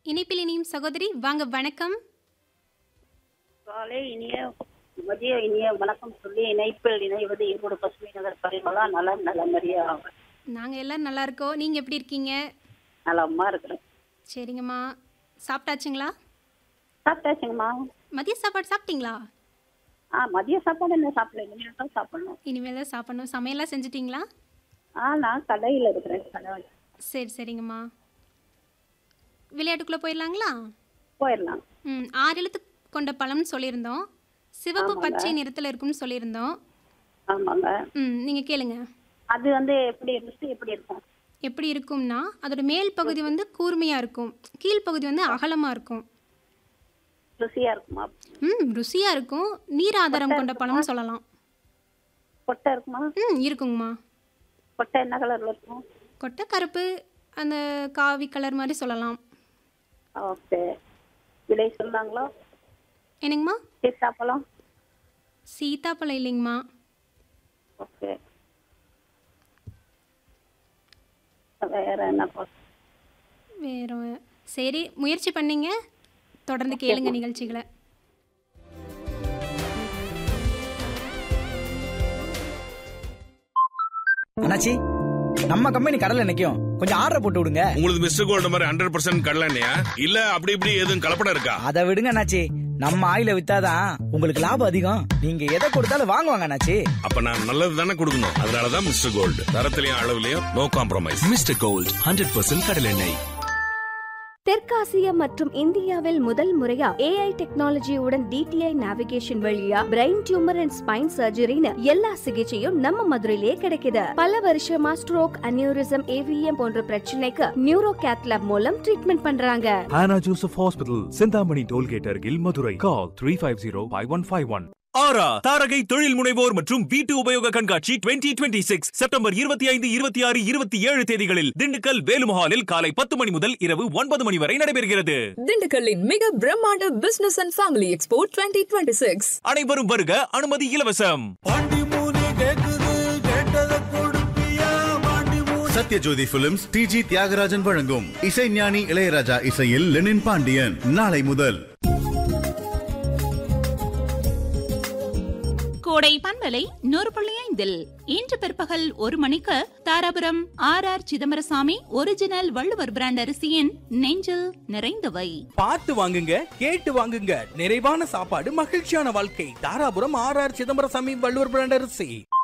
இணைப்பில் இனியும் சகோதரி வாங்க வணக்கம் காலை இனிய மதிய இனிய வணக்கம் சொல்லி இணைப்பில் இணைவது ஈரோடு பசுமை நகர் பரிமளா நலம் நலமறியா நாங்க எல்லாம் நல்லா இருக்கோம் நீங்க எப்படி இருக்கீங்க நலமா இருக்கிறேன் சரிங்கம்மா சாப்பிட்டாச்சுங்களா சாப்பிட்டாச்சுங்கம்மா மதிய சாப்பாடு சாப்பிட்டீங்களா ஆ மதிய சாப்பாடு என்ன சாப்பிடல இனிமேல் தான் சாப்பிடணும் இனிமேல் தான் சாப்பிடணும் சமையல்லாம் செஞ்சிட்டிங்களா ஆ நான் கடையில் இருக்கிறேன் கடை சரி சரிங்கம்மா விளையாட்டுக்குள்ளே போயிடலாங்களா போயிடலாம் ம் ஆறு எழுத்து கொண்ட பழம்னு சொல்லியிருந்தோம் சிவப்பு ஆமாங்க. பச்சை நிறத்தில் இருக்கும்னு சொல்லியிருந்தோம் ஆமாங்க ம் நீங்கள் கேளுங்க அது வந்து எப்படி ருசி எப்படி இருக்கும் எப்படி இருக்கும்னா அதோட மேல் பகுதி வந்து கூர்மையாக இருக்கும் கீழ்ப்பகுதி வந்து அகலமாக இருக்கும் ருசியா இருக்குமா ம் ருசியாக இருக்கும் நீர் ஆதாரம் கொண்ட பழம்னு சொல்லலாம் கொட்டை இருக்குமா ம் இருக்குங்கம்மா கொட்டை என்ன கலர்ல இருக்கும் கொட்டை கருப்பு அந்த காவி கலர் மாதிரி சொல்லலாம் ஓகே விலை சொல்லாங்களோ என்னங்கம்மா சீத்தாப்பழம் சீத்தாப்பழம் இல்லைங்கம்மா ஓகே வேற என்ன பழம்? வேற சரி முயற்சி பண்ணீங்க தொடர்ந்து கேளுங்க நிகழ்ச்சிகளை அண்ணாச்சி நம்ம கம்பெனி கடல்ல நிக்கும் கொஞ்சம் ஆர்டர் போட்டு விடுங்க உங்களுக்கு மிஸ்டர் கோல்டு மாதிரி ஹண்ட்ரட் பர்சன்ட் கடலண்ணையா இல்ல அப்படி இப்படி எதுவும் கலப்படம் இருக்கா அதை விடுங்க அண்ணாச்சி நம்ம ஆயில வித்தாதான் உங்களுக்கு லாபம் அதிகம் நீங்க எதை கொடுத்தாலும் வாங்குவாங்க அண்ணாச்சி அப்ப நான் நல்லது தானே கொடுக்கணும் அதனாலதான் மிஸ்டர் கோல்டு தரத்திலையும் அளவுலயும் no compromise mister gold hundred percent கடலெண்ணெய் தெற்காசிய மற்றும் இந்தியாவில் முதல் முறையா ஏஐ டெக்னாலஜியுடன் டிடிஐ நேவிகேஷன் வழியா பிரெயின் டியூமர் அண்ட் ஸ்பைன் சர்ஜரின்னு எல்லா சிகிச்சையும் நம்ம மதுரையிலே கிடைக்குது பல வருஷமா ஸ்ட்ரோக் அனியூரிசம் ஏவிஎம் போன்ற பிரச்சனைக்கு நியூரோ கேத்லாப் மூலம் ட்ரீட்மெண்ட் பண்றாங்க Hannah Joseph Hospital, Sindhamani Tollgate Argil, Madurai. Call 350-5151. ஆரா தாரகை தொழில் முனைவோர் மற்றும் வீட்டு உபயோக கண்காட்சி 2026 சிக்ஸ் செப்டம்பர் இருபத்தி ஐந்து இருபத்தி ஆறு இருபத்தி ஏழு தேதிகளில் திண்டுக்கல் வேலுமஹாலில் காலை பத்து மணி முதல் இரவு ஒன்பது மணி வரை நடைபெறுகிறது திண்டுக்கல்லின் மிக பிரம்மாண்ட business and family expo twenty twenty six அனைவரும் வருக அனுமதி இலவசம் சத்யஜோதி பிலிம்ஸ் டிஜி தியாகராஜன் வழங்கும் இசைஞானி இளையராஜா இசையில் லெனின் பாண்டியன் நாளை முதல் கோடை பண்பலை நூறு புள்ளி ஐந்தில் இன்று பிற்பகல் ஒரு மணிக்கு Dharapuram R R Chidambarasamy original Valluvar brand அரிசியின் நெஞ்சில் நிறைந்தவை பார்த்து வாங்குங்க கேட்டு வாங்குங்க நிறைவான சாப்பாடு மகிழ்ச்சியான வாழ்க்கை Dharapuram R R Chidambarasamy Valluvar brand அரிசி